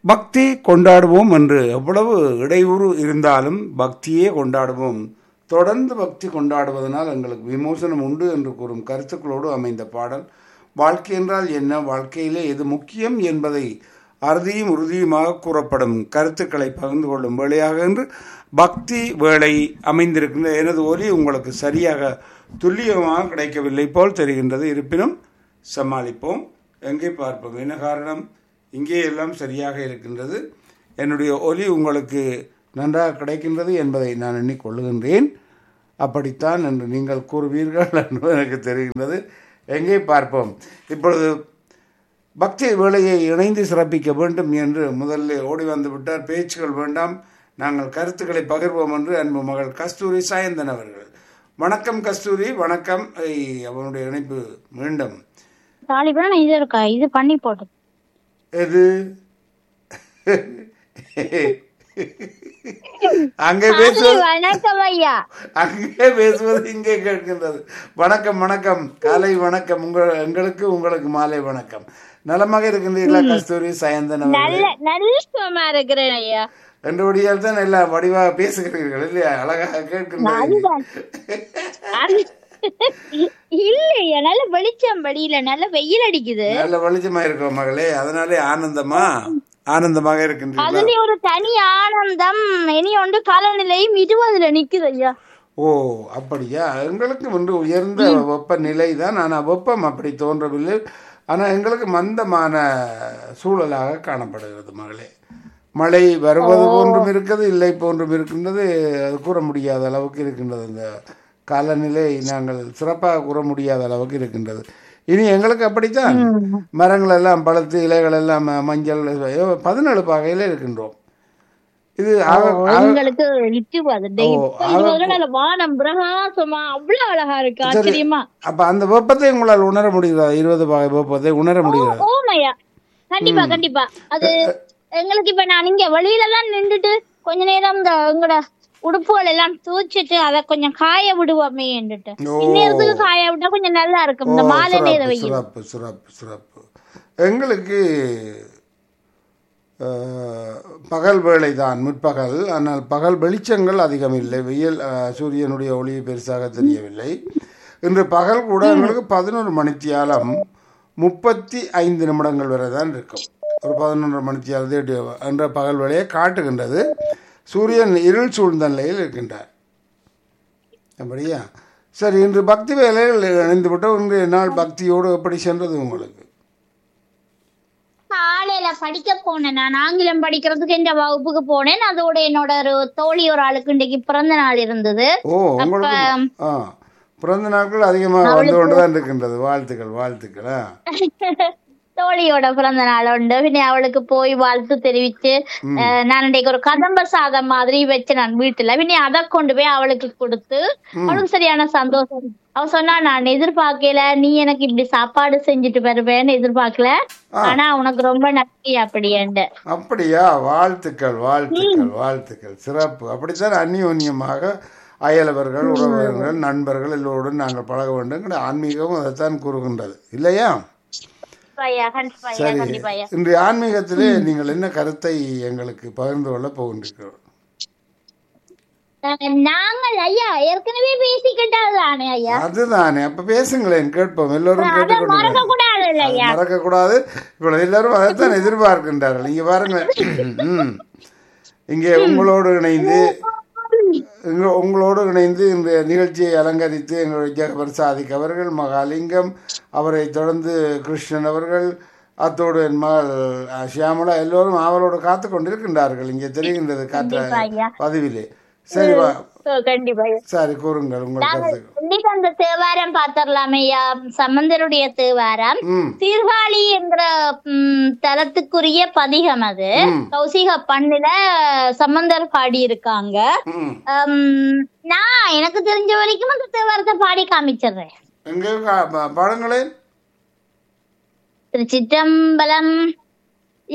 பக்தி கொண்டாடுவோம் என்று எவ்வளவு இடையூறு இருந்தாலும் பக்தியே கொண்டாடுவோம் தொடர்ந்து பக்தி கொண்டாடுவதனால் எங்களுக்கு விமோசனம் உண்டு என்று கூறும் கருத்துக்களோடு அமைந்த பாடல் வாழ்க்கை என்றால் என்ன வாழ்க்கையிலே எது முக்கியம் என்பதை அறுதியும் உறுதியுமாக கூறப்படும் கருத்துக்களை பகிர்ந்து கொள்ளும் வேளையாக என்று பக்தி வேளை அமைந்திருக்கின்ற எனது ஒலி உங்களுக்கு சரியாக துல்லியமாக கிடைக்கவில்லை போல் தெரிகின்றது இருப்பினும் சமாளிப்போம் எங்கே பார்ப்போம் என்ன காரணம் இங்கே எல்லாம் சரியாக இருக்கின்றது என்னுடைய ஒலி உங்களுக்கு நன்றாக கிடைக்கின்றது என்பதை நான் எண்ணிக்கொள்ளுகின்றேன் அப்படித்தான் என்று நீங்கள் கூறுவீர்கள் என்று எனக்கு தெரிகின்றது எங்கே பார்ப்போம் இப்பொழுது பக்தி வேலையை இணைந்து சிறப்பிக்க வேண்டும் என்று முதல்ல ஓடி வந்து விட்டார் பேச்சுகள் வேண்டாம் நாங்கள் கருத்துக்களை பகிர்வோம் என்று அன்பு மகள் கஸ்தூரி சாயந்தன் அவர்கள் வணக்கம் கஸ்தூரி வணக்கம் ஐ, அவனுடைய இணைப்பு மீண்டும் தாலிபன் இது இருக்கா இது பண்ணி போட்டு எது அங்கே பேசுவது வணக்கம் ஐயா அங்கே பேசுவது இங்கே கேட்கின்றது வணக்கம் வணக்கம் காலை வணக்கம் உங்கள் எங்களுக்கு உங்களுக்கு மாலை வணக்கம் நலமாக இருக்கின்றீர்களா கஸ்தூரி சயந்தன் அவர்களே நல்ல நல்ல சுகமா இருக்கிறேன் ஐயா ரெண்டுபடியால் தான் எல்லாம் வடிவாக பேசுகிறீர்கள் இல்லையா அழகாக கேட்கின்றீர்கள் அது- இல்லையா நல்ல வெளிச்சம் வெளியில நல்ல வெயில் அடிக்குது நல்ல வெளிச்சமா இருக்கிறோம் மகளே அதனாலே ஆனந்தமா ஆனந்தமாக இருக்கின்றீர்களா அதுல ஒரு தனி ஆனந்தம் இனி ஒன்று காலநிலையும் இருபதுல நிக்குது ஐயா ஓ அப்படியா எங்களுக்கு வந்து உயர்ந்த வெப்பநிலை தான் ஆனால் வெப்பம் அப்படி தோன்றவில்லை ஆனால் எங்களுக்கு மந்தமான சூழலாக காணப்படுகிறது மகளே மழை வருவது போன்றும் இருக்கிறது இல்லை போன்றும் இருக்கின்றது அது கூற முடியாத அளவுக்கு இருக்கின்றது இந்த காலநிலை நாங்கள் சிறப்பாக கூற முடியாத அளவுக்கு இருக்கின்றது இனி எங்களுக்கு அப்படித்தான் மரங்கள் எல்லாம் பழுத்து இலைகள் எல்லாம் மஞ்சள் பதினேழு பாகையில் இருக்கின்றோம் இது ஆக ஆக- எங்களுக்கு இருபது ஓ, இப்ப இருபதுல நல்ல வானம் பிரகாசமா அவ்வளவு அழகா இருக்கு ஆச்சரியமா அப்ப அந்த வெப்பத்தை உங்களால் உணர முடிகிறதா இருபது பாகை வெப்பத்தை உணர முடிகிறதா ஓமையா கண்டிப்பா கண்டிப்பா அது எங்களுக்கு இப்ப நான் இங்க வெளியில தான் நின்றுட்டு கொஞ்ச நேரம் இந்த எங்கட உடுப்புகள் எல்லாம் தூச்சிட்டு அத கொஞ்சம் காய விடுவோமே என்றுட்டு ஓ. இந்நேரத்துக்கு காய விட்டா கொஞ்சம் நல்லா இருக்கும் இந்த ஓ, மாலை நேர சிறப்பு வெயில் சிறப்பு சிறப்பு சிறப்பு எங்களுக்கு அஹ், பகல் வேளை தான் முற்பகல் ஆனால் பகல் வெளிச்சங்கள் அதிகம் இல்லை வெயில் அஹ், சூரியனுடைய ஒளி பெருசாக தெரியவில்லை இன்று பகல் கூட எங்களுக்கு பதினொரு மணித்தியாலம் முப்பத்தி ஐந்து நிமிடங்கள் வரை தான் இருக்கும் ஒரு பதினொன்று மணித்தியாலது என்ற பகல் வேளையை காட்டுகின்றது சூரியன் இருள் சூழ்ந்த நிலையில் இருக்கின்றார் அப்படியா சரி இன்று பக்தி வேலைகள் இணைந்து விட்டோம் இன்றைய நாள் பக்தியோடு எப்படி சென்றது உங்களுக்கு காலையில படிக்க போனேன் நான் ஆங்கிலம் படிக்கிறதுக்கு எந்த வகுப்புக்கு போனேன் அதோட என்னோட ஒரு தோழி ஒரு ஆளுக்கு இன்றைக்கு பிறந்த நாள் இருந்தது ஓ உங்களுக்கு ஆ பிறந்த நாட்கள் அதிகமாக வந்து கொண்டு தான் இருக்கின்றது வாழ்த்துக்கள் வாழ்த்துக்கள் ஆ. தோழியோட பிறந்த நாள் உண்டு பின்ன அவளுக்கு போய் வாழ்த்து தெரிவிச்சு அஹ், நான் இன்றைக்கு ஒரு கதம்ப சாதம் மாதிரி வச்சு நான் வீட்டுல பின்ன அதை கொண்டு போய் அவளுக்கு கொடுத்து அவளுக்கு சரியான சந்தோஷம் அவ சொன்னா நான் எதிர்பார்க்கல நீ எனக்கு இப்படி சாப்பாடு செஞ்சுட்டு வருவேன்னு எதிர்பார்க்கல ஆனா உனக்கு ரொம்ப நன்றி அப்படின்ட்டு அப்படியா வாழ்த்துக்கள் வாழ்த்துக்கள் வாழ்த்துக்கள் சிறப்பு அப்படித்தான் அந்நியோன்யமாக அயலவர்கள் உறவினர்கள் நண்பர்கள் எல்லோருடன் நாங்கள் பழக வேண்டும் ஆன்மீகம் அதைத்தான் கூறுகின்றது இல்லையா கண்டிப்பாயா கண்டிப்பாயா சரி கண்டிப்பாயா இன்றைய ஆன்மீகத்திலே நீங்கள் என்ன கருத்தை எங்களுக்கு பகிர்ந்து கொள்ள போகின்றீர்கள் அஹ், நாங்கள் ஐயா ஏற்கனவே பேசிக்கிட்டாதானே ஐயா அதுதானே அப்ப பேசுங்களேன் கேட்போம் எல்லோரும் அதை மறக்க கேட்டுக்கொண்டு கூடாது இல்லையா மறக்க கூடாது இப்பொழுது எல்லாரும் அதைத்தான் எதிர்பார்க்கின்றார்கள் இங்க பாருங்க ம். இங்கே உங்களோடு இணைந்து இங்க உங்களோடு இணைந்து இந்த நிகழ்ச்சியை அலங்கரித்து எங்களுடைய ஜெகபர் சாதிக் அவர்கள் மகாலிங்கம் அவரை தொடர்ந்து கிருஷ்ணன் அவர்கள் அத்தோடு என் மகள் அஹ், ஷியாமளா எல்லோரும் அவளோடு காத்து கொண்டிருக்கின்றார்கள் இங்கே தெரிகின்றது காற்ற ஐயா. பதிவிலே சரி வா ஓ, கண்டிப்பா சரி கூறுங்கள் உங்கள் கருத்து இன்னைக்கு அந்த தேவாரம் பாத்திரலாமே ஐயா சம்பந்தருடைய தேவாரம் ம் சீர்காழி என்கிற ம், தலத்துக்குரிய பதிகம் அது கௌசிக பண்ணுல சம்பந்தர் பாடி இருக்காங்க ம் அம், நான் எனக்கு தெரிஞ்ச வரைக்கும் அந்த தேவாரத்தை பாடி காமிச்சிடுறேன் எங்கே கா- பா- பாடுங்களேன் திருச்சிற்றம்பலம்